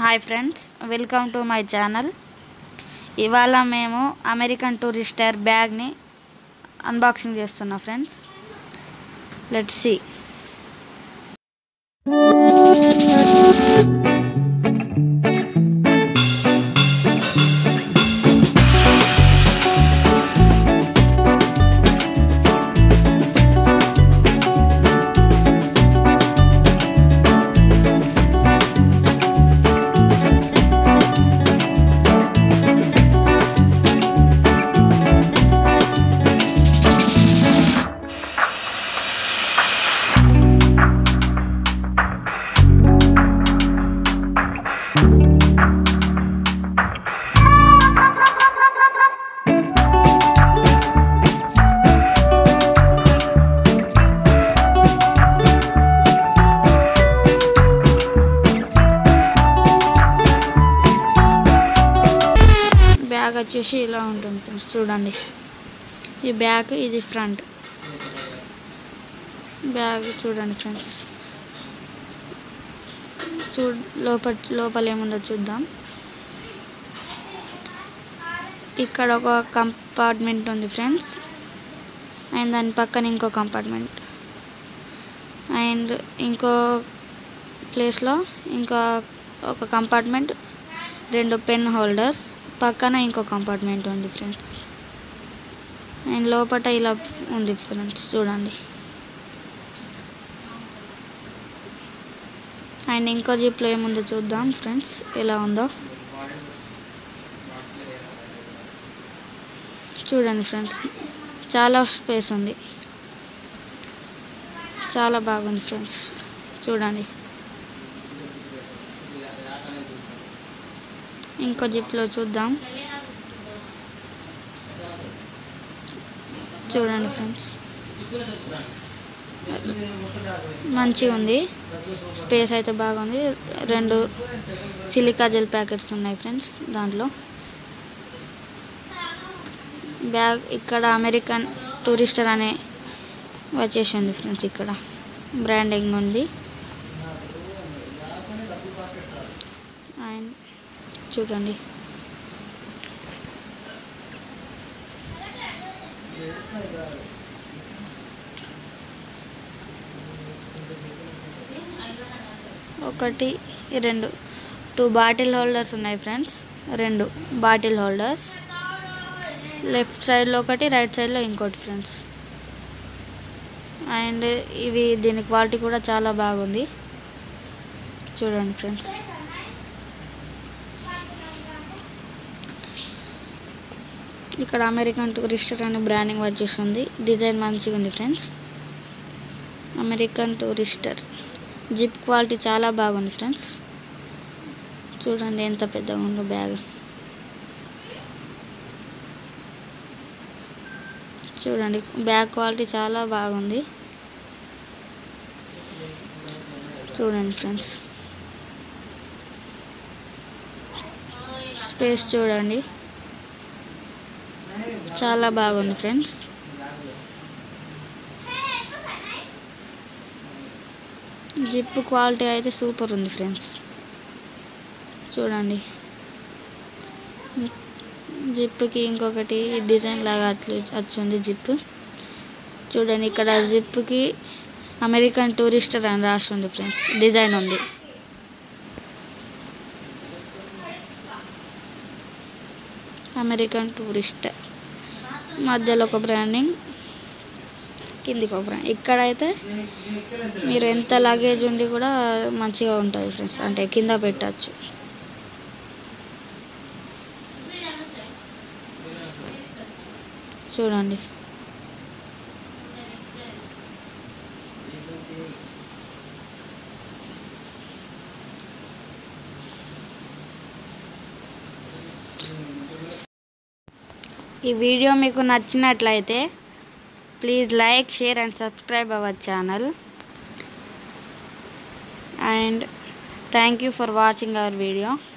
hi friends welcome to my channel ఇవాళ మేము American Tourister బ్యాగ్ని అన్బాక్సింగ్ చేస్తున్నాం ఫ్రెండ్స్ లెట్ సి బ్యాగ్ వచ్చేసి ఇలా ఉంటుంది ఫ్రెండ్స్ చూడండి ఈ బ్యాగ్ ఇది ఫ్రంట్ బ్యాగ్ చూడండి ఫ్రెండ్స్ చూ లోపల లోపల ఏముందో చూద్దాం ఇక్కడ ఒక కంపార్ట్మెంట్ ఉంది ఫ్రెండ్స్ అండ్ దాని పక్కన ఇంకో కంపార్ట్మెంట్ అండ్ ఇంకో ప్లేస్లో ఇంకా ఒక కంపార్ట్మెంట్ రెండు పెన్ హోల్డర్స్ పక్కన ఇంకో కంపార్ట్మెంట్ ఉంది ఫ్రెండ్స్ అండ్ లోపల ఇలా ఉంది ఫ్రెండ్స్ చూడండి అండ్ ఇంకో జిప్లో ఏముందో చూద్దాం ఫ్రెండ్స్ ఎలా ఉందో చూడండి ఫ్రెండ్స్ చాలా స్పేస్ ఉంది చాలా బాగుంది ఫ్రెండ్స్ చూడండి ఇంకో జిప్లో చూద్దాం చూడండి ఫ్రెండ్స్ మంచిగా ఉంది స్పేస్ అయితే బాగుంది రెండు సిలికా జెల్ ప్యాకెట్స్ ఉన్నాయి ఫ్రెండ్స్ దాంట్లో బ్యాగ్ ఇక్కడ అమెరికన్ టూరిస్టర్ అనే వచ్చేసి ఉంది ఫ్రెండ్స్ ఇక్కడ బ్రాండింగ్ ఉంది అండ్ చూడండి ఒకటి రెండు టూ బాటిల్ హోల్డర్స్ ఉన్నాయి ఫ్రెండ్స్ రెండు బాటిల్ హోల్డర్స్ లెఫ్ట్ సైడ్లో ఒకటి రైట్ సైడ్లో ఇంకోటి ఫ్రెండ్స్ అండ్ ఇవి దీని క్వాలిటీ కూడా చాలా బాగుంది చూడండి ఫ్రెండ్స్ ఇక్కడ అమెరికన్ టూరిస్టర్ అనే బ్రాండింగ్ వచ్చేస్తుంది డిజైన్ మంచిగా ఉంది friends American Tourister zip quality చాలా బాగుంది ఫ్రెండ్స్ చూడండి ఎంత పెద్దగా ఉందో బ్యాగ్ చూడండి బ్యాగ్ క్వాలిటీ చాలా బాగుంది చూడండి ఫ్రెండ్స్ స్పేస్ చూడండి చాలా బాగుంది ఫ్రెండ్స్ జిప్ క్వాలిటీ అయితే సూపర్ ఉంది ఫ్రెండ్స్ చూడండి జిప్కి ఇంకొకటి డిజైన్ లాగా అట్లా వచ్చింది జిప్ చూడండి ఇక్కడ జిప్కి అమెరికన్ టూరిస్టర్ అని రాసి ఉంది ఫ్రెండ్స్ డిజైన్ ఉంది అమెరికన్ టూరిస్టర్ మధ్యలో ఒక బ్రాండింగ్ కిందికి ఒక బ్రాండ్ ఇక్కడైతే మీరు ఎంత లగేజ్ ఉండి కూడా మంచిగా ఉంటుంది ఫ్రెండ్స్ అంటే కింద పెట్టచ్చు చూడండి ఈ వీడియో మీకు నచ్చినట్లయితే please like share and subscribe our channel and thank you for watching our video